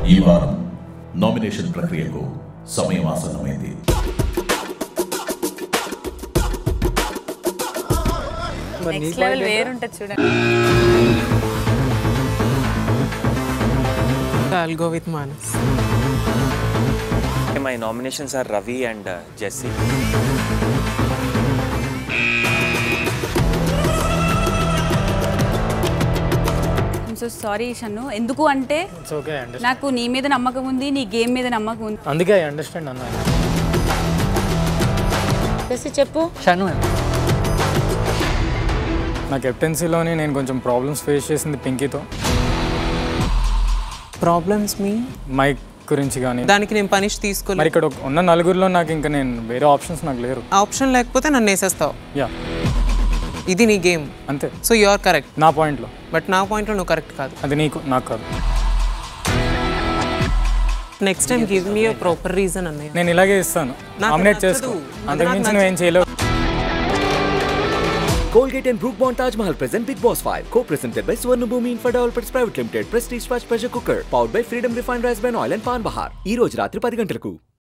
ఈ వారం నామినేషన్ ప్రక్రియకు సమయం ఆసన్నమైంది నెక్స్ట్ లెవెల్ వేరుంటది చూడండి I'll go with Manas. My nominations are Ravi and uh, Jesse. So sorry Shannu ఎందుకు అంటే ఇట్స్ ఓకే అండర్స్టాండ్ నాకు నీ మీద నమ్మకం ఉంది నీ గేమ్ మీద నమ్మకం ఉంది అందుకే ఐ అండర్స్టాండ్ అన్న జెస్సీ చెప్పు షను నా కెప్టెన్సీలోనే నేను కొంచెం ప్రాబ్లమ్స్ ఫేస్ చేసింది పింకీతో Problems me? మైక్ గురించి కానీ దానికి నేను పనిష్ మరి తీసుకోలేదు ఇక్కడ ఉన్న నలుగురిలో నాకు ఇంకా నేను వేరే ఆప్షన్స్ నాకు లేరు ఆప్షన్ లేకపోతే నన్ను వేసేస్తావు యా ఇది నీ గేమ్ అంతే సో యు ఆర్ కరెక్ట్ నా పాయింట్లో బట్ నా పాయింట్లో నువ్వు కరెక్ట్ కాదు అది నీకు నాకు కాదు next time give me proper reason అన్నయ్య నేను ఇలాగే ఇస్తాను నాకు నామినేట్ నచ్చదు. చేసుకో నాకు అంతకుమించి నచ్చదు. నువ్వేం చేయలేవు Colgate and Brook Bond Taj Mahal present Big Boss 5. Co-presented by Swarna Bhoomi Infra Developers Private Limited. Prestige Swatch Pressure Cooker. Powered by Freedom Refined Rice Bran Oil and Pan Bahar. ఈ రోజు రాత్రి పది గంటలకు